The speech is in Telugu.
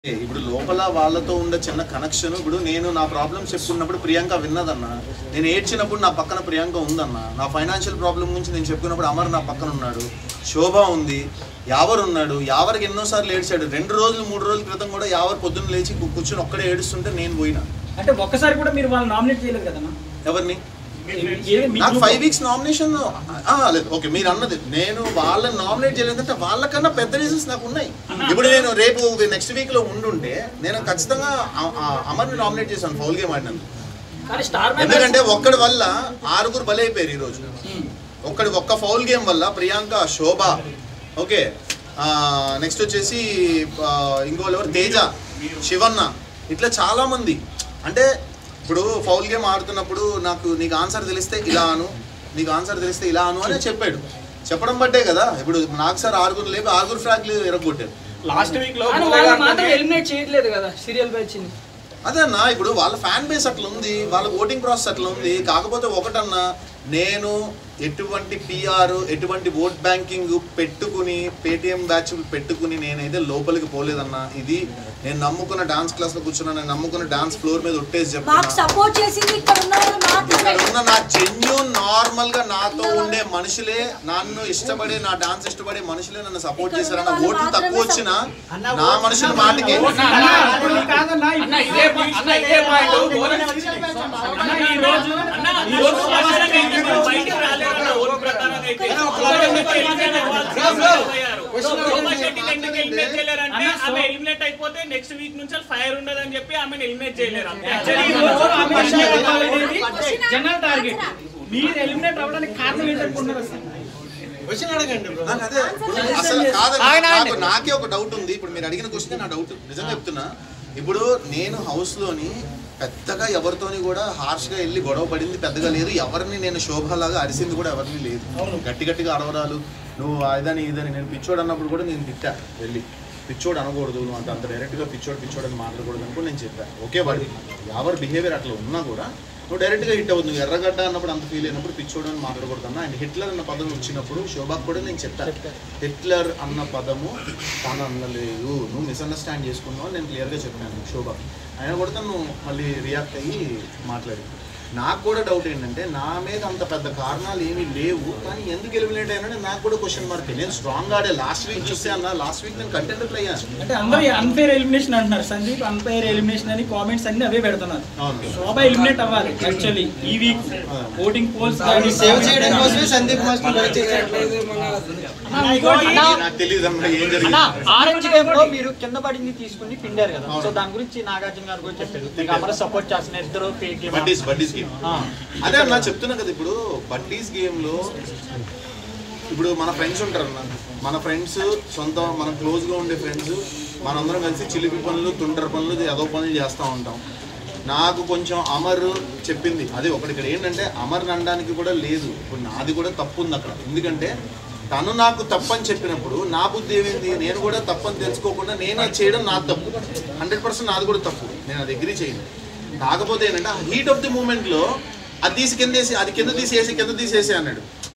ఇప్పుడు లోపల వాళ్ళతో ఉండే చిన్న కనెక్షన్ ఇప్పుడు నేను నా ప్రాబ్లమ్స్ చెప్పుకున్నప్పుడు ప్రియాంక విన్నదన్న నేను ఏడ్చినప్పుడు నా పక్కన ప్రియాంక ఉందన్న నా ఫైనాన్షియల్ ప్రాబ్లం గురించి నేను చెప్పుకున్నప్పుడు అమర్ నా పక్కన ఉన్నాడు శోభ ఉంది యావర్ ఉన్నాడు యావర్కి ఎన్నోసార్లు ఏడ్చాడు రెండు రోజులు మూడు రోజుల క్రితం కూడా యావర్ పొద్దున్న లేచి కు- కూర్చొని ఒక్కడే ఏడుస్తుంటే నేను పోయినా అంటే ఒక్కసారి కూడా మీరు వాళ్ళని నామినేట్ చేయలేదు కదన్నా ఎవరిని ఏ- మీ నాకు group ఫైవ్ వీక్స్ నామినేషన్ లేదు ఓకే మీరు అన్నది నేను వాళ్ళని నామినేట్ చేయలేదంటే వాళ్ళకన్నా పెద్ద రీజన్స్ నాకు ఉన్నాయి ఇప్పుడు నేను రేపు నెక్స్ట్ వీక్ లో ఉండుంటే నేను ఖచ్చితంగా అ- అ- అమర్ని నామినేట్ చేశాను ఫౌల్ గేమ్ ఆడినందుకు కానీ స్టార్ ఎందుకంటే ఒక్కడి వల్ల ఆరుగురు బలైపోయారు ఈరోజు ఒక్కడి ఒక్క ఫౌల్ గేమ్ వల్ల ప్రియాంక శోభ ఓకే నెక్స్ట్ వచ్చేసి ఆ, ఇంకోళ్ళు ఎవరు తేజ శివన్న ఇట్లా చాలా మంది అంటే ఇప్పుడు ఫౌల్ గేమ్ ఆడుతున్నప్పుడు నాకు నీకు ఆన్సర్ తెలిస్తే ఇలా అను నీకు ఆన్సర్ తెలిస్తే ఇలా అను అని చెప్పాడు చెప్పడం బట్టే కదా ఇప్పుడు నాకు సార్ ఆరుగురు లేపి ఆరుగురు ఫ్రాగ్లు ఎరగొట్టారు లాస్ట్ వీక్ లో కానీ వాళ్ళు మాత్రం ఎలిమినేట్ చేయట్లేదు కదా సీరియల్ బ్యాచ్ ని అదే అన్న ఇప్పుడు వాళ్ళ ఫ్యాన్ బేస్ అట్లా ఉంది వాళ్ళ ఓటింగ్ ప్రాసెస్ అట్లా ఉంది కాకపోతే ఒకటన్నా నేను ఎటువంటి పిఆర్ ఎటువంటి ఓట్ బ్యాంకింగ్ పెట్టుకుని పేటిఎం బ్యాచ్ పెట్టుకుని నేనైతే లోపలికి పోలేదన్నా ఇది నేను నమ్ముకున్న డాన్స్ క్లాస్ లో కూర్చున్నా నేను నమ్ముకున్న డాన్స్ ఫ్లోర్ మీద ఒట్టేసి మాకు చెప్తున్నా సపోర్ట్ చేసింది ఇక్కడ ఉన్న వాళ్ళు ఇక్కడ మాత్రమే ఉన్న నా జెన్యున్ నార్మల్ గా నాతో ఉండే మనుషులే నన్ను ఇష్టపడే నా డాన్స్ ఇష్టపడే మనుషులే నన్ను సపోర్ట్ చేశారన్న ఓట్లు తక్కువ వచ్చినా నా మనుషుల మాటకి కాదన్నా అన్న ఇదే పా- అన్న ఇదే పాయింట్ అన్న ఈ రోజు అన్న ఈ రోజు స్పష్టంగా ఏంటంటే బయటికి రాలేదన్న ఓటు ప్రకారం అయితే అంటే ఆమె ఎలిమినేట్ అయిపోతే నెక్స్ట్ వీక్ నుంచి ఫైర్ ఉండదని చెప్పి ఆమెను ఎలిమినేట్ చేయలేరు అంతే జనరల్ టార్గెట్ మీరు ఎలిమినేట్ అవ్వడానికి కారణం ఏంటనుకుంటున్నారు అసలు నాకు అదే ఇప్పుడు అసలు కాదండి నాకు నాకే ఒక డౌట్ ఉంది ఇప్పుడు మీరు అడిగిన క్వశ్చన్ నా డౌట్ నిజంగా చెప్తున్నా ఇప్పుడు నేను హౌస్ లోని పెద్దగా ఎవరితోని కూడా హార్ష్ గా వెళ్ళి గొడవ పడింది పెద్దగా లేదు ఎవరిని నేను శోభలాగా అరిసింది కూడా ఎవరిని లేదు గట్టి గట్టిగా అడవరాలు నువ్వు అదని ఇదని నేను పిచ్చోడు అన్నప్పుడు కూడా నేను తిట్టా వెళ్ళి పిచ్చోడు అనకూడదు నువ్వు అంత అంత డైరెక్ట్గా పిచ్చోడు పిచ్చోడు అని మాట్లాడకూడదు అని కూడా నేను చెప్పాను ఓకే వాడి ఎవరి బిహేవియర్ అట్లా ఉన్నా కూడా నువ్వు డైరెక్ట్గా హిట్ అవుతుంది నువ్వు ఎర్రగడ్డ అన్నప్పుడు అంత ఫీల్ అయినప్పుడు పిచ్చోడు అని మాట్లాడకూడదు అన్న అండ్ హిట్లర్ అన్న పదం వచ్చినప్పుడు శోభాకు కూడా నేను చెప్పాను హిట్లర్ అన్న పదము తాను అనలేదు నువ్వు మిస్అండర్స్టాండ్ చేసుకున్నావు అని నేను క్లియర్గా చెప్పాను శోభా ఆయన కూడా తను మళ్ళీ రియాక్ట్ అయ్యి మాట్లాడి నాకు కూడా డౌట్ ఏంటంటే నా మీద అంత పెద్ద కారణాలు ఏమీ లేవు కానీ ఎందుకు ఎలిమినేట్ అయినా నాకు కూడా క్వశ్చన్ మార్క్ నేను స్ట్రాంగ్ ఆడే లాస్ట్ వీక్ చూస్తే అన్న లాస్ట్ వీక్ నేను కంటెంట్ అయ్యాను అంటే అందరూ అన్ఫేర్ ఎలిమినేషన్ అంటున్నారు సందీప్ అన్ఫేర్ ఎలిమినేషన్ అని కామెంట్స్ అన్ని అవే పెడుతున్నారు అవును శోభ ఎలిమినేట్ అవ్వాలి యాక్చువల్లీ ఈ వీక్ ఓటింగ్ పోల్స్ సేవ్ చేయడం కోసమే సందీప్ మాస్టర్ నాకు తెలియదు అన్న ఏం జరిగింది ఆరెంజ్ గేమ్ లో మీరు కింద పడింది తీసుకుని పిండారు కదా అవును. సో దాని గురించి నాగార్జున గారు కూడా చెప్పారు మీకు అమర సపోర్ట్ చేస్తున్నారు ఇద్దరు fake game buddies buddies game అదే అన్న చెప్తున్నా కదా ఇప్పుడు బడ్డీస్ గేమ్ లో ఇప్పుడు మన ఫ్రెండ్స్ ఉంటారు అన్న మన ఫ్రెండ్స్ సొంత మన క్లోజ్ గా ఉండే ఫ్రెండ్స్ మనందరం కలిసి చిలిపి పనులు తుంటర పనులు ఏదో పనులు చేస్తూ ఉంటాం నాకు కొంచెం అమర్ చెప్పింది అదే ఒకటి ఇక్కడ ఏంటంటే అమర్ అనడానికి కూడా లేదు ఇప్పుడు నాది కూడా తప్పు ఉంది అక్కడ ఎందుకంటే తను నాకు తప్పని చెప్పినప్పుడు నా బుద్ధి ఏమైంది నేను కూడా తప్పని తెలుసుకోకుండా నేను అది చేయడం నా తప్పు హండ్రెడ్ పర్సెంట్ నాది కూడా తప్పు నేను అది అగ్రి చేయను కాకపోతే ఏంటంటే హీట్ ఆఫ్ ది మూమెంట్ లో అది తీసి కింద వేసి అది కింద తీసేసి కింద తీసేసి అన్నాడు